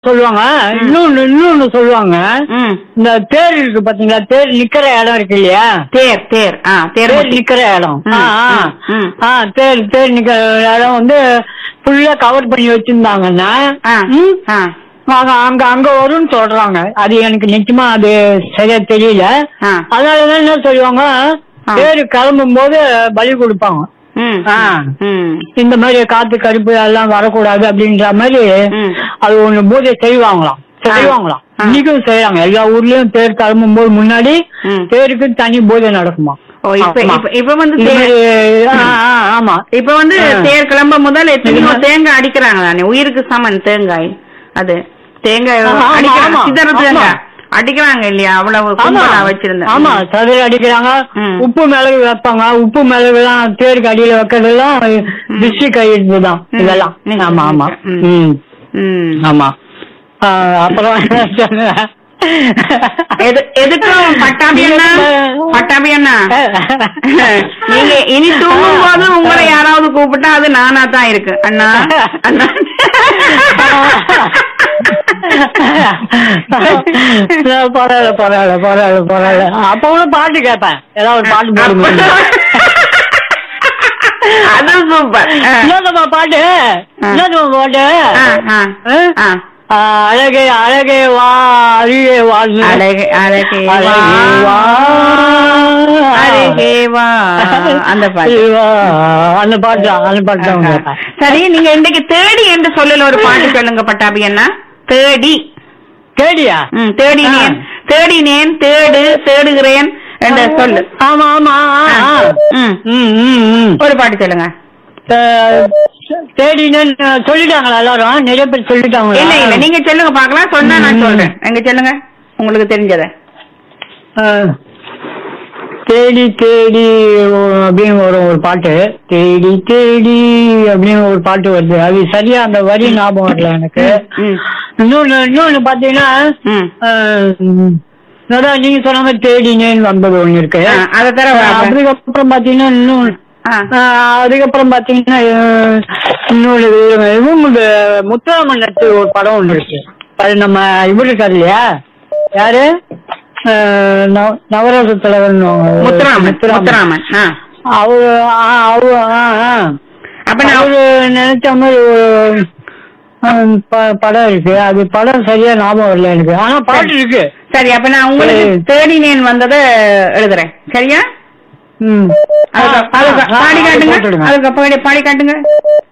சொல்லுவாங்க இன்னொன்னு இன்னொன்னு சொல்லுவாங்க ம் இந்த தேர் இருக்கு பாத்தீங்களா தேர் நிக்கிற இடம் இருக்கு இல்லையா தேர் தேர் ஆ தேர் தேர் முட்டி. நிக்கிற இடம் ம், ஆ, ஆ. ம், ம். ஆ தேர் தேர் நிக்கிற இடம் வந்து ஃபுல்லா கவர் பண்ணி வச்சிருந்தாங்கன்னா ஆ ம், ஆ அங்க அங்க அங்க வரும்னு சொல்றாங்க அது எனக்கு நிச்சயமா அது சரியா தெரியல ஆ அதனாலதான் என்ன சொல்லுவாங்க ஆ. தேர் கிளம்பும் போது பலி கொடுப்பாங்க ம் ஆ. ம் இந்த மாதிரி காத்து கருப்பு எல்லாம் வரக்கூடாது அப்படின்ற மாதிரி ம். அது ஒண்ணு பூஜை செய்வாங்களாம் செய்வாங்களாம் ஆ. இன்னைக்கும் செய்யறாங்க எல்லா ஊர்லயும் தேர் கிளம்பும் போது முன்னாடி ம். தேருக்கு தனி பூஜை நடக்குமா ஓ இப்ப ஆமா. இப்ப இப்ப வந்து இந்த தேர் மாதிரி, ஆ, ஆ, ஆமா இப்ப வந்து ஆ. தேர் கிளம்ப முதல் எத்தனையோ இது- தேங்காய் அடிக்கிறாங்க தானே உயிருக்கு சமன் தேங்காய் அது தேங்காய் ஆமா, ஆமா, அடிக்கிறாங்க ஆமா. சிதற ஆமா. தேங்காய் அடிக்கிறாங்க இல்லையா அவ்வளவு ஆமா கும்பலா வச்சிருந்தேன் ஆமா சதுர அடிக்கிறாங்க ம். உப்பு மிளகு வைப்பாங்க உப்பு மிளகு எல்லாம் தேருக்கு அடியில வைக்கிறதெல்லாம் திருஷ்டி கையெழுத்து தான் ம். இதெல்லாம் நிச்சயம், ஆமா ஆமா நிச்சயம். ம் ம். ஆமா ஆ, அப்புறம் என்ன சொன்னேன்? எது- எதுக்கும் பட்டாபி அண்ணா பட்டாபி அண்ணா நீங்க இனி தூங்கும் போது உங்களை யாராவது கூப்பிட்டா அது நானா தான் இருக்கு அண்ணா அண்ணா பரவாயில்ல பரவாயில்ல பரவாயில்ல பரவாயில்ல அப்ப கூட பாட்டு கேட்பேன் ஏதாவது ஒரு பாட்டு போடுங்க அது சூப்பர் என்னதும்மா பாட்டு என்னதும்மா பாட்டு ஆ, ஆ, ஆ. ஆ, அழகே அழகே வா அழகே வாழ்வு அழகே அழகே வா அழகே வா அழகே வா அந்த பாட்டு வா. அந்த பாட்டு தான் அந்த பாட்டு தான் ஆஹா. கேட்பேன் சரி நீங்க இன்னைக்கு தேடி என்று சொல்லல ஒரு பாட்டு சொல்லுங்க பட்டாபி அண்ணா தேடி கேடியா ம், தேடினேன் தேடினேன் தேடு தேடுகிறேன் என்ற சொல்லு ஆமா ஆமா ஆ, ஆ. ம். ம், ம், ம். ஒரு பாட்டு சொல்லுங்க தே- தேடினேன்னு சொல்லிட்டாங்களா எல்லாரும் நிறைய பேர் சொல்லிட்டாங்களா இல்ல இல்ல நீங்க சொல்லுங்க பாக்கலாம் சொன்னா நான் ம். சொல்றேன் எங்க சொல்லுங்க உங்களுக்கு தெரிஞ்சத ஆ. தேடி தேடி ஓ- அப்படின்னு வரும் ஒரு பாட்டு தேடி தேடி அப்படின்னு ஒரு பாட்டு வருது அது சரியா அந்த வரி ஞாபகம் வரல எனக்கு ம். இன்னொன்னு இன்னொன்னு பாத்தீங்கன்னா ம். ஆ, ம், அதான் நீங்க சொன்ன மாதிரி தேடினேன்னு வந்தது ஒண்ணு இருக்கு ஆ, அதை தர அதுக்கப்புறம் பாத்தீங்கன்னா இன்னும் ஆ. ஆ, அதுக்கப்புறம் பாத்தீங்கன்னா அஹ், இன்னொரு இவங்க முத்துராமன் நட்டு ஒரு படம் ஒண்ணு இருக்கு அது நம்ம இவரு இருக்காரு இல்லையா யாரு அஹ், நவ- நவரச தலைவன் முத்துராமன் முத்துராமன் ஆ. அவரு ஆ, அவரு ஆ, ஆ. அப்ப நான் அவரு நினைச்ச மாதிரி ஒரு அஹ், ப- படம் இருக்கு அது படம் சரியா ஞாபகம் வரல எனக்கு ஆனா பாட்டு இருக்கு சரி அப்ப நான் உங்களுக்கு சரி. தேடினேன் வந்ததை எழுதுறேன் சரியா ம் அதுக்கு- அதுக்கு ஆ, ஆ, பாடி அது காட்டுங்க போட்டுடுங்க. அதுக்கு பாடி பாடி காட்டுங்க